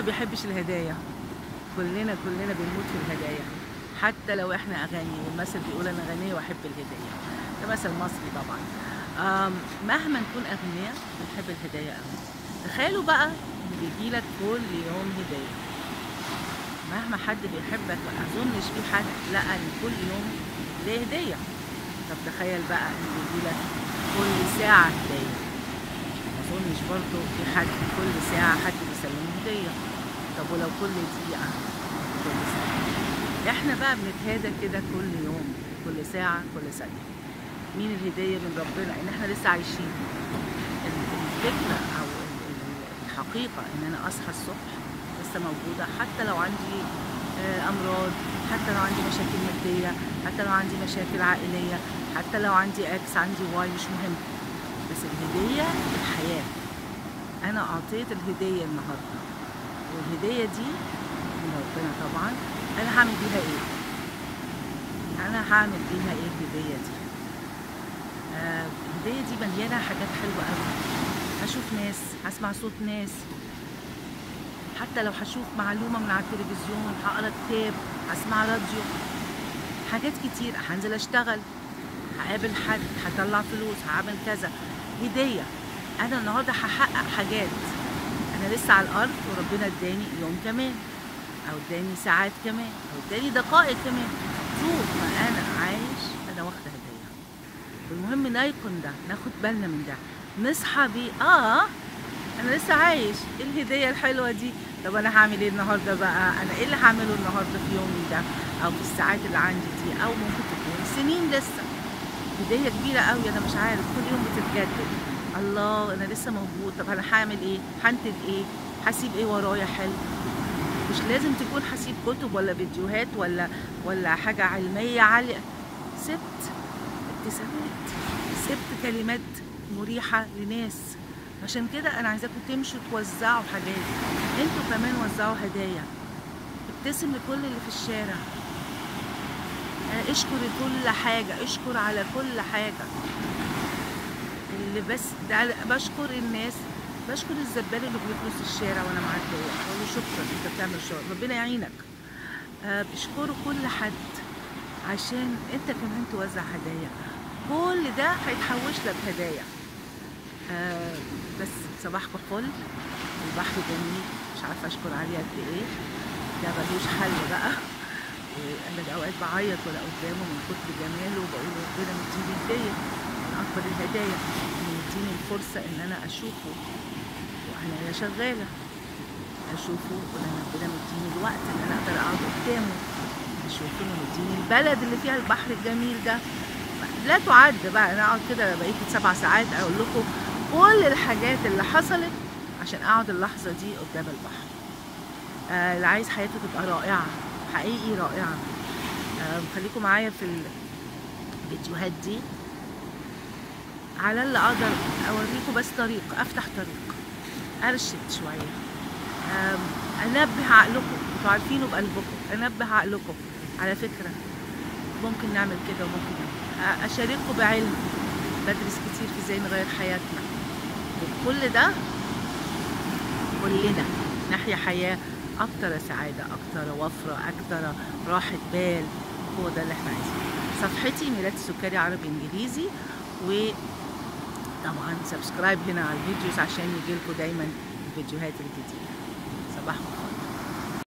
بيحبش الهدايا كلنا كلنا بنموت في الهدايا حتى لو احنا اغاني والمثل بيقول انا غنيه واحب الهدايا ده مثل مصري طبعا آم، مهما نكون اغنياء بنحب الهدايا قوي تخيلوا بقى ان بيجيلك كل يوم هديه مهما حد بيحبك ما اظنش في حد لقى ان كل يوم ليه هديه طب تخيل بقى ان بيجيلك كل ساعه هديه ما اظنش برضه في حد كل ساعه حد بيسلمه هديه طب ولو كل دقيقه كل ساعه احنا بقى بنتهادى كده كل يوم كل ساعه كل ثانيه مين الهديه من ربنا ان احنا لسه عايشين ال- الفكره او ال- ال- الحقيقه ان انا اصحى الصبح لسه موجوده حتى لو عندي آه، امراض حتى لو عندي مشاكل ماديه حتى لو عندي مشاكل عائليه حتى لو عندي اكس عندي واي مش مهم بس الهديه الحياه انا اعطيت الهديه النهارده والهديه دي من ربنا طبعا انا هعمل بيها ايه انا هعمل بيها ايه الهديه دي آه، الهديه دي مليانه حاجات حلوه قوي هشوف ناس هسمع صوت ناس حتى لو هشوف معلومه من على التلفزيون هقرا كتاب هسمع راديو حاجات كتير هنزل اشتغل هقابل حد هطلع فلوس هعمل كذا هديه انا النهارده هحقق حاجات انا لسه على الارض وربنا اداني يوم كمان او اداني ساعات كمان او اداني دقائق كمان طول ما انا عايش انا واخده هديه المهم نايكون ده ناخد بالنا من ده نصحى بيه اه انا لسه عايش ايه الهديه الحلوه دي طب انا هعمل ايه النهارده بقى انا ايه اللي هعمله النهارده في يومي ده او في الساعات اللي عندي دي او ممكن تكون سنين لسه هديه كبيره قوي انا مش عارف كل يوم بتتجدد الله انا لسه موجود طب انا هعمل ايه هنتج ايه هسيب ايه ورايا حلو مش لازم تكون هسيب كتب ولا فيديوهات ولا ولا حاجه علميه عاليه سبت ابتسامات سبت كلمات مريحه لناس عشان كده انا عايزاكم تمشوا توزعوا حاجات انتوا كمان وزعوا هدايا ابتسم لكل اللي في الشارع آه، اشكر كل حاجة اشكر على كل حاجة اللي بس ده بشكر الناس بشكر الزبال اللي بيكنس الشارع وانا معدية بقول له شكرا انت بتعمل شغل ربنا يعينك آه، بشكروا كل حد عشان انت كمان توزع هدايا كل ده هيتحوش لك هدايا آه بس صباحكم فل البحر جميل مش عارفه اشكر عليه قد ايه ده ملوش حل بقى وانا ده اوقات بعيط وانا قدامه من كتر جماله وبقول له ربنا مديني هديه من اكبر الهدايا انه يديني الفرصه ان انا اشوفه وانا شغاله اشوفه وان ربنا مديني الوقت ان انا اقدر اقعد قدامه اشوفه انه مديني البلد اللي فيها البحر الجميل ده لا تعد بقى انا اقعد كده بقيت سبع ساعات اقول لكم كل الحاجات اللي حصلت عشان اقعد اللحظه دي قدام البحر آه اللي عايز حياته تبقى رائعه حقيقي رائعه آه خليكم معايا في الفيديوهات دي على اللي اقدر اوريكم بس طريق افتح طريق ارشد شويه آم، انبه عقلكم انتوا عارفينه بقلبكم انبه عقلكم على فكره ممكن نعمل كده وممكن نعمل. أ- اشارككم بعلم بدرس كتير في ازاي نغير حياتنا وكل ده كلنا نحيا حياه اكتر سعاده اكتر وفره اكتر راحه بال هو ده اللي احنا عايزينه صفحتي ميلاد السكري عربي انجليزي وطبعا سبسكرايب هنا على الفيديوز عشان يجيلكوا دايما الفيديوهات الجديده صباحكم